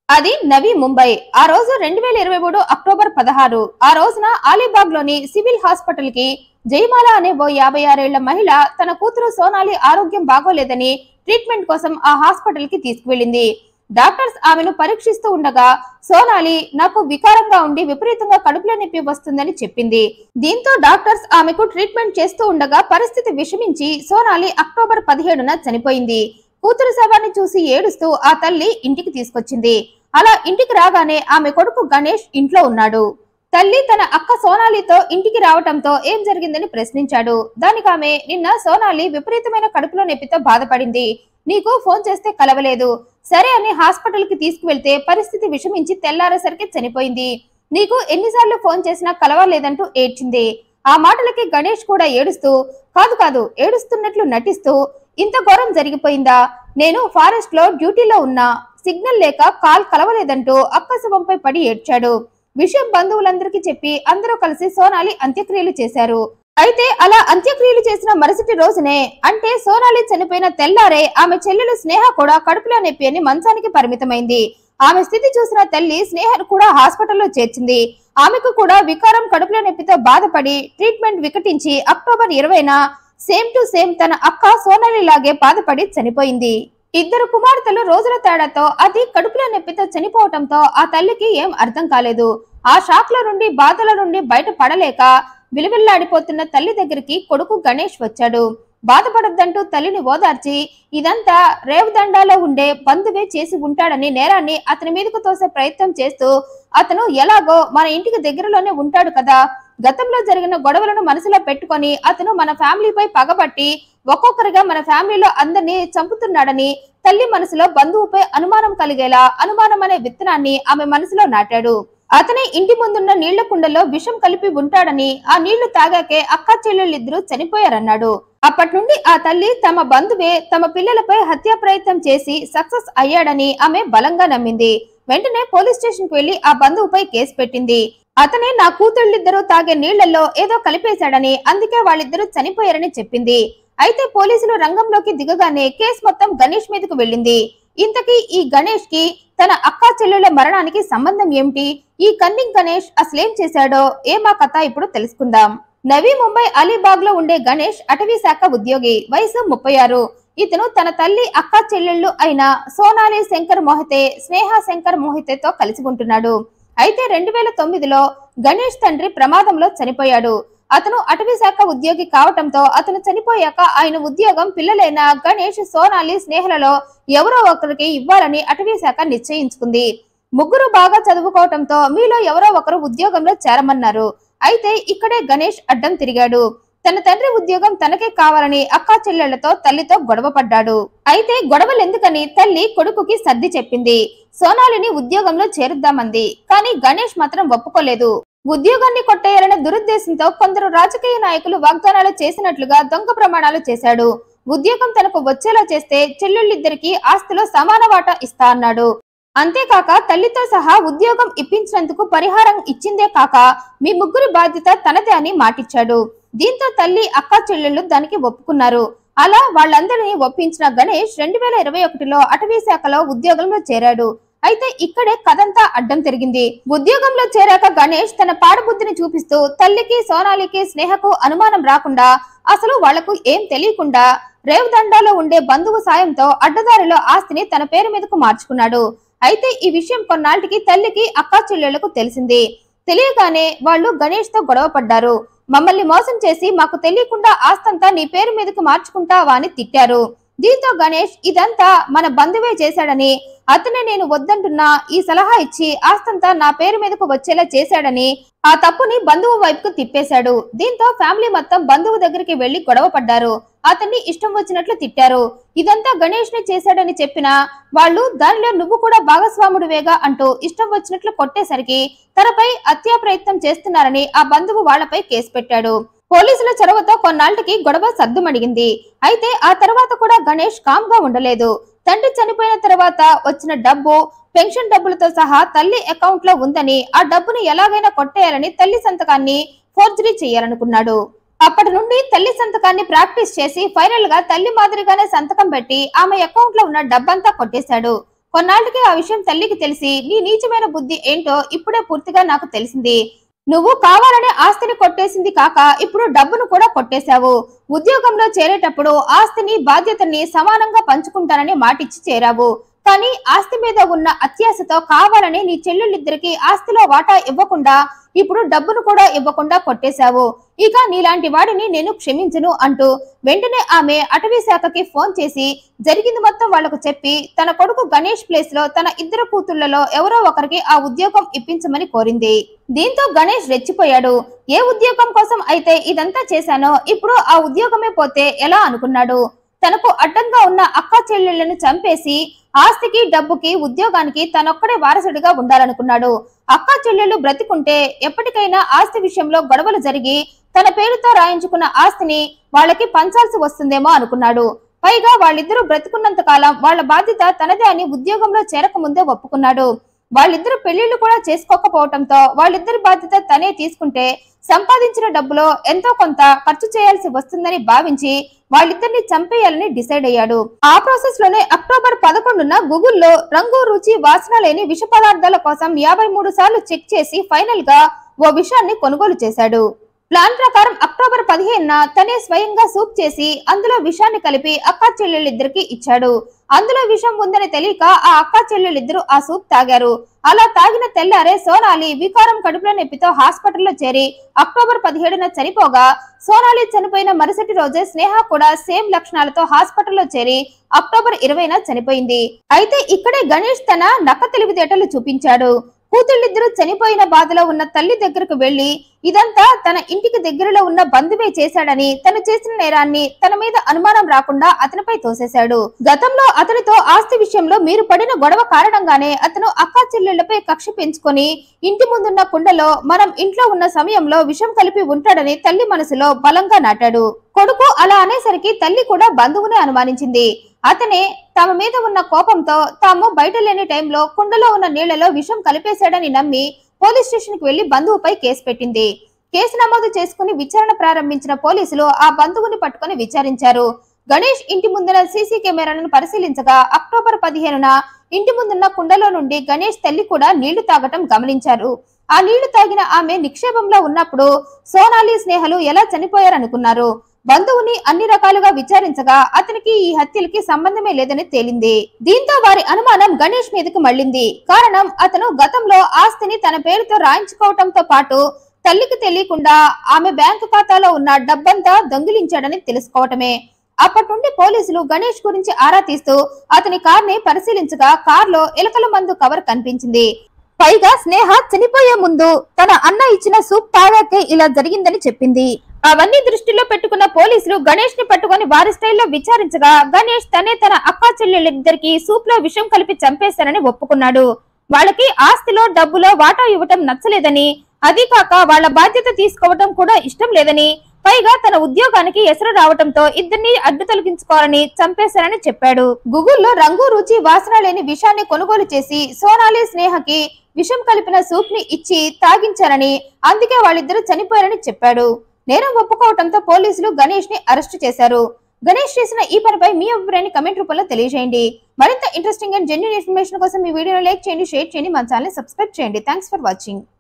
అది నవీ ముంబై ఆ రోజు రెండు వేల ఇరవై మూడు అక్టోబర్ పదహారు ఆ రోజున అలీబాగ్ లోని సివిల్ హాస్పిటల్ కి జయమాల అనే ఓ యాభై ఆరేళ్ల మహిళ తన కూతురు సోనాలి ఆరోగ్యం బాగోలేదని ట్రీట్మెంట్ కోసం ఆ హాస్పిటల్ కి తీసుకువెళ్ళింది డాక్టర్స్ ఆమెను పరీక్షిస్తూ ఉండగా సోనాలి నాకు వికారంగా ఉండి విపరీతంగా కడుపులో నొప్పి వస్తుందని చెప్పింది దీంతో డాక్టర్స్ ఆమెకు ట్రీట్మెంట్ చేస్తూ ఉండగా పరిస్థితి విషమించి సోనాలి అక్టోబర్ పదిహేడున చనిపోయింది కూతురు శవాన్ని చూసి ఏడుస్తూ ఆ తల్లి ఇంటికి తీసుకొచ్చింది అలా ఇంటికి రాగానే ఆమె కొడుకు గణేష్ ఇంట్లో ఉన్నాడు తల్లి తన అక్క సోనాలితో ఇంటికి రావటంతో ఏం జరిగిందని ప్రశ్నించాడు దానికి ఆమె నిన్న సోనాలి విపరీతమైన కడుపులో నొప్పితో బాధపడింది నీకు ఫోన్ చేస్తే కలవలేదు సరే అని హాస్పిటల్ కి తీసుకువెళ్తే పరిస్థితి విషమించి తెల్లారేసరికి చనిపోయింది నీకు ఎన్నిసార్లు ఫోన్ చేసినా కలవలేదంటూ ఏడ్చింది ఆ మాటలకి గణేష్ కూడా ఏడుస్తూ కాదు కాదు ఏడుస్తున్నట్లు నటిస్తూ ఇంత ఘోరం జరిగిపోయిందా నేను ఫారెస్ట్ లో డ్యూటీలో ఉన్నా సిగ్నల్ లేక కాల్ కలవలేదంటూ అక్క శవంపై పడి ఏడ్చాడు విషయం బంధువులందరికీ చెప్పి అందరూ కలిసి సోనాలి అంత్యక్రియలు చేశారు అయితే అలా అంత్యక్రియలు చేసిన మరుసటి రోజునే అంటే సోనాలి చనిపోయిన తెల్లారే ఆమె చెల్లెలు స్నేహ కూడా కడుపులో నొప్పి అని మంచానికి పరిమితమైంది ఆమె స్థితి చూసిన తల్లి స్నేహను కూడా హాస్పిటల్లో చేర్చింది ఆమెకు కూడా వికారం కడుపులో నొప్పితో బాధపడి ట్రీట్మెంట్ వికటించి అక్టోబర్ ఇరవైన సేమ్ టు సేమ్ తన అక్క సోనాలి లాగే బాధపడి చనిపోయింది ఇద్దరు కుమార్తెలు రోజుల తేడాతో అది కడుపులో నొప్పితో చనిపోవటంతో ఆ తల్లికి ఏం అర్థం కాలేదు ఆ షాక్ లో నుండి బాధల నుండి బయట పడలేక విలువిల్లాడిపోతున్న తల్లి దగ్గరికి కొడుకు గణేష్ వచ్చాడు బాధపడొద్దంటూ తల్లిని ఓదార్చి ఇదంతా రేవుదండాలో ఉండే బంధువే చేసి ఉంటాడని నేరాన్ని అతని మీదకు తోసే ప్రయత్నం చేస్తూ అతను ఎలాగో మన ఇంటికి దగ్గరలోనే ఉంటాడు కదా గతంలో జరిగిన గొడవలను మనసులో పెట్టుకొని అతను మన ఫ్యామిలీపై పగబట్టి ఒక్కొక్కరిగా మన ఫ్యామిలీలో అందరినీ చంపుతున్నాడని తల్లి మనసులో బంధువుపై అనుమానం కలిగేలా అనుమానం అనే విత్తనాన్ని ఆమె మనసులో నాటాడు అతని ఇంటి ముందున్న నీళ్ల కుండలో విషం కలిపి ఉంటాడని ఆ నీళ్లు తాగాకే అక్క చెల్లెళ్ళిద్దరూ చనిపోయారన్నాడు అప్పటి నుండి ఆ తల్లి తమ బంధువే తమ పిల్లలపై హత్యా ప్రయత్నం చేసి సక్సెస్ అయ్యాడని ఆమె బలంగా నమ్మింది వెంటనే పోలీస్ స్టేషన్ కు వెళ్లి ఆ బంధువుపై కేసు పెట్టింది అతనే నా కూతుళ్ళిద్దరూ తాగే నీళ్లలో ఏదో కలిపేశాడని అందుకే వాళ్ళిద్దరూ చనిపోయారని చెప్పింది అయితే పోలీసులు రంగంలోకి దిగగానే కేసు మొత్తం గణేష్ మీదకు వెళ్ళింది ఇంతకీ ఈ గణేష్ కి తన అక్కా చెల్లెళ్ల మరణానికి సంబంధం ఏమిటి ఈ కన్నింగ్ గణేష్ అసలేం చేశాడో ఏమా కథ ఇప్పుడు తెలుసుకుందాం నవీ ముంబై అలీబాగ్ లో ఉండే గణేష్ అటవీ శాఖ ఉద్యోగి వయసు ముప్పై ఆరు ఇతను తన తల్లి అక్కా చెల్లెళ్ళు అయిన సోనాలి శంకర్ మోహితే స్నేహ శంకర్ మోహితేతో కలిసి ఉంటున్నాడు అయితే రెండు వేల తొమ్మిదిలో గణేష్ తండ్రి ప్రమాదంలో చనిపోయాడు అతను అటవీ శాఖ ఉద్యోగి కావటంతో అతను చనిపోయాక ఆయన ఉద్యోగం పిల్లలైన గణేష్ సోనాలి స్నేహలలో ఎవరో ఒకరికి ఇవ్వాలని అటవీ శాఖ నిశ్చయించుకుంది ముగ్గురు బాగా చదువుకోవటంతో మీలో ఎవరో ఒకరు ఉద్యోగంలో చేరమన్నారు అయితే ఇక్కడే గణేష్ అడ్డం తిరిగాడు తన తండ్రి ఉద్యోగం తనకే కావాలని అక్కా చెల్లెళ్లతో తల్లితో గొడవ పడ్డాడు అయితే గొడవలెందుకని తల్లి కొడుకుకి సర్ది చెప్పింది సోనాలిని ఉద్యోగంలో చేరుద్దామంది కానీ గణేష్ మాత్రం ఒప్పుకోలేదు ఉద్యోగాన్ని కొట్టేయాలనే దురుద్దేశంతో కొందరు రాజకీయ నాయకులు వాగ్దానాలు చేసినట్లుగా దొంగ ప్రమాణాలు చేశాడు ఉద్యోగం తనకు వచ్చేలా చేస్తే చెల్లెళ్ళిద్దరికి ఆస్తిలో సమాన వాటా ఇస్తా అన్నాడు అంతేకాక తల్లితో సహా ఉద్యోగం ఇప్పించినందుకు పరిహారం ఇచ్చిందే కాక మీ ముగ్గురి బాధ్యత తనదే అని మాటిచ్చాడు దీంతో తల్లి అక్క చెల్లెళ్ళు దానికి ఒప్పుకున్నారు అలా వాళ్ళందరినీ ఒప్పించిన గణేష్ రెండు వేల ఇరవై ఒకటిలో అటవీ శాఖలో ఉద్యోగంలో చేరాడు అయితే ఇక్కడే కథంతా అడ్డం తిరిగింది ఉద్యోగంలో చేరాక గణేష్ తన పాడబుద్ధిని చూపిస్తూ తల్లికి సోనాలికి స్నేహకు అనుమానం రాకుండా అసలు వాళ్లకు ఏం తెలియకుండా రేవుదండాలో ఉండే బంధువు సాయంతో అడ్డదారిలో ఆస్తిని తన పేరు మీదకు మార్చుకున్నాడు అయితే ఈ విషయం కొన్నాళ్ళకి తల్లికి అక్కా చెల్లెళ్లకు తెలిసింది తెలియగానే వాళ్ళు గణేష్ తో గొడవ పడ్డారు మమ్మల్ని మోసం చేసి మాకు తెలియకుండా ఆస్తంతా నీ పేరు మీదకు మార్చుకుంటావా అని తిట్టారు దీంతో గణేష్ ఇదంతా మన బంధువే చేశాడని అతనే నేను వద్దంటున్నా ఈ సలహా ఇచ్చి ఆస్తంతా నా పేరు మీదకు వచ్చేలా చేశాడని ఆ తప్పుని బంధువు వైపుకు తిప్పేశాడు దీంతో ఫ్యామిలీ మొత్తం బంధువు దగ్గరికి వెళ్లి గొడవ పడ్డారు అతన్ని ఇష్టం వచ్చినట్లు తిట్టారు ఇదంతా గణేష్ నే చేశాడని చెప్పినా వాళ్ళు దానిలో నువ్వు కూడా భాగస్వాముడివేగా అంటూ ఇష్టం వచ్చినట్లు కొట్టేసరికి తనపై హత్యా ప్రయత్నం చేస్తున్నారని ఆ బంధువు వాళ్లపై కేసు పెట్టాడు పోలీసుల చొరవతో కొన్నాళ్లకి గొడవ సద్దుమణిగింది అయితే ఆ తర్వాత కూడా గణేష్ కామ్ గా ఉండలేదు తండ్రి చనిపోయిన తర్వాత వచ్చిన డబ్బు పెన్షన్ డబ్బులతో సహా తల్లి అకౌంట్ లో ఉందని ఆ డబ్బుని ఎలాగైనా కొట్టేయాలని తల్లి సంతకాన్ని ఫోర్జరీ చేయాలనుకున్నాడు అప్పటి నుండి తల్లి సంతకాన్ని ప్రాక్టీస్ చేసి ఫైనల్ గా తల్లి మాదిరిగానే సంతకం పెట్టి ఆమె అకౌంట్ లో ఉన్న డబ్బంతా కొట్టేశాడు కొన్నాళ్ళకి ఆ విషయం తల్లికి తెలిసి నీ నీచమైన బుద్ధి ఏంటో ఇప్పుడే పూర్తిగా నాకు తెలిసింది నువ్వు కావాలనే ఆస్తిని కొట్టేసింది కాక ఇప్పుడు డబ్బును కూడా కొట్టేశావు ఉద్యోగంలో చేరేటప్పుడు ఆస్తిని బాధ్యతని సమానంగా పంచుకుంటానని మాటిచ్చి చేరావు కానీ ఆస్తి మీద ఉన్న అత్యాశతో కావాలని నీ చెల్లెళ్ళిద్దరికి ఆస్తిలో వాటా ఇవ్వకుండా ఇప్పుడు డబ్బును కూడా ఇవ్వకుండా కొట్టేశావు ఇక నీలాంటి వాడిని నేను క్షమించను అంటూ వెంటనే ఆమె అటవీ శాఖకి ఫోన్ చేసి జరిగింది మొత్తం వాళ్లకు చెప్పి తన కొడుకు గణేష్ ప్లేస్ లో తన ఇద్దరు కూతుళ్లలో ఎవరో ఒకరికి ఆ ఉద్యోగం ఇప్పించమని కోరింది దీంతో గణేష్ రెచ్చిపోయాడు ఏ ఉద్యోగం కోసం అయితే ఇదంతా చేశానో ఇప్పుడు ఆ ఉద్యోగమే పోతే ఎలా అనుకున్నాడు తనకు అడ్డంగా ఉన్న అక్క చెల్లెళ్లను చంపేసి ఆస్తికి డబ్బుకి ఉద్యోగానికి తనొక్కడే వారసుడిగా ఉండాలనుకున్నాడు అక్క చెల్లెళ్ళు బ్రతికుంటే ఎప్పటికైనా ఆస్తి విషయంలో గొడవలు జరిగి తన పేరుతో రాయించుకున్న ఆస్తిని వాళ్ళకి పంచాల్సి వస్తుందేమో అనుకున్నాడు పైగా వాళ్ళిద్దరూ బ్రతికున్నంత కాలం వాళ్ళ బాధ్యత తనదే అని ఉద్యోగంలో చేరకముందే ఒప్పుకున్నాడు వాళ్ళిద్దరు పెళ్లిళ్లు కూడా చేసుకోకపోవటంతో వాళ్ళిద్దరి బాధ్యత తనే తీసుకుంటే సంపాదించిన డబ్బులో ఎంతో కొంత ఖర్చు చేయాల్సి వస్తుందని భావించి వాళ్ళిద్దరిని చంపేయాలని డిసైడ్ అయ్యాడు ఆ ప్రాసెస్ లోనే అక్టోబర్ పదకొండున గూగుల్లో రంగు రుచి వాసన లేని విష పదార్థాల కోసం యాభై మూడు సార్లు చెక్ చేసి ఫైనల్ గా ఓ విషాన్ని కొనుగోలు చేశాడు ప్లాన్ ప్రకారం అక్టోబర్ పదిహేనున తనే స్వయంగా సూప్ చేసి అందులో విషాన్ని కలిపి అక్కా చెల్లెళ్ళిద్దరికి ఇచ్చాడు అందులో విషం ఉందని తెలియక ఆ అక్కా చెల్లెళ్ళిద్దరూ ఆ సూప్ తాగారు అలా తాగిన తెల్లారే సోనాలి వికారం కడుపులో నొప్పితో హాస్పిటల్లో చేరి అక్టోబర్ పదిహేడున చనిపోగా సోనాలి చనిపోయిన మరుసటి రోజే స్నేహ కూడా సేమ్ లక్షణాలతో హాస్పిటల్లో చేరి అక్టోబర్ ఇరవైన చనిపోయింది అయితే ఇక్కడే గణేష్ తన నక్క తెలివితేటలు చూపించాడు కూతుళ్ళిద్దరూ చనిపోయిన బాధలో ఉన్న తల్లి దగ్గరకు వెళ్లి ఇదంతా తన ఇంటికి దగ్గరలో ఉన్న బంధువే చేశాడని తను చేసిన నేరాన్ని తన మీద అనుమానం రాకుండా అతనిపై తోసేశాడు గతంలో అతనితో ఆస్తి విషయంలో మీరు పడిన గొడవ కారణంగానే అతను అక్కా చెల్లెళ్లపై కక్ష పెంచుకొని ఇంటి ముందున్న కుండలో మనం ఇంట్లో ఉన్న సమయంలో విషం కలిపి ఉంటాడని తల్లి మనసులో బలంగా నాటాడు కొడుకు అలా అనేసరికి తల్లి కూడా బంధువునే అనుమానించింది అతనే తమ మీద ఉన్న కోపంతో తాము బయట లేని టైంలో కుండలో ఉన్న నీళ్లలో విషం కలిపేశాడని నమ్మి పోలీస్ స్టేషన్ కి వెళ్లి బంధువుపై కేసు పెట్టింది కేసు నమోదు చేసుకుని విచారణ ప్రారంభించిన పోలీసులు ఆ బంధువుని పట్టుకుని విచారించారు గణేష్ ఇంటి ముందున సీసీ కెమెరాలను పరిశీలించగా అక్టోబర్ పదిహేనున ఇంటి ముందున్న కుండలో నుండి గణేష్ తల్లి కూడా నీళ్లు తాగటం గమనించారు ఆ నీళ్లు తాగిన ఆమె నిక్షేపంలో ఉన్నప్పుడు సోనాలి స్నేహలు ఎలా చనిపోయారనుకున్నారు బంధువుని అన్ని రకాలుగా విచారించగా అతనికి ఈ హత్యలకి సంబంధమే లేదని తేలింది దీంతో వారి అనుమానం గణేష్ మీదకు మళ్ళింది కారణం అతను గతంలో ఆస్తిని తన పేరుతో రాయించుకోవటంతో పాటు తల్లికి తెలియకుండా ఆమె బ్యాంకు ఖాతాలో ఉన్న డబ్బంతా దొంగిలించాడని తెలుసుకోవటమే అప్పటి నుండి పోలీసులు గణేష్ గురించి ఆరా తీస్తూ అతని కార్ ని పరిశీలించగా కార్ లో ఎలకల మందు కవర్ కనిపించింది పైగా స్నేహ చనిపోయే ముందు తన అన్న ఇచ్చిన సూప్ తాగాకే ఇలా జరిగిందని చెప్పింది అవన్నీ దృష్టిలో పెట్టుకున్న పోలీసులు గణేష్ ని పట్టుకుని వారి స్టైల్లో విచారించగా గణేష్ తనే తన అక్కా చెల్లెళ్ళిద్దరికి సూప్ లో విషం కలిపి చంపేశానని ఒప్పుకున్నాడు వాళ్ళకి ఆస్తిలో డబ్బులో వాటా ఇవ్వటం నచ్చలేదని అది కాక వాళ్ళ బాధ్యత తీసుకోవటం కూడా ఇష్టం లేదని పైగా తన ఉద్యోగానికి ఎసరు రావటంతో ఇద్దరిని అడ్డు తొలగించుకోవాలని చంపేశారని చెప్పాడు గూగుల్లో రంగు రుచి వాసన లేని విషాన్ని కొనుగోలు చేసి సోనాలి స్నేహకి విషం కలిపిన సూప్ ని ఇచ్చి తాగించారని అందుకే వాళ్ళిద్దరూ చనిపోయారని చెప్పాడు నేరం ఒప్పుకోవడంతో పోలీసులు గణేష్ ని అరెస్టు చేశారు గణేష్ చేసిన ఈ పనిపై మీ అభిప్రాయాన్ని కమెంట్ రూపంలో తెలియజేయండి మరింత ఇంట్రెస్టింగ్ అండ్ జెన్యున్ ఇన్ఫర్మేషన్ కోసం ఈ వీడియోని లైక్ చేయండి షేర్ చేయండి మన ఛానల్ సబ్స్క్రైబ్ చేయండి థ్యాంక్స్ ఫర్ వాచింగ్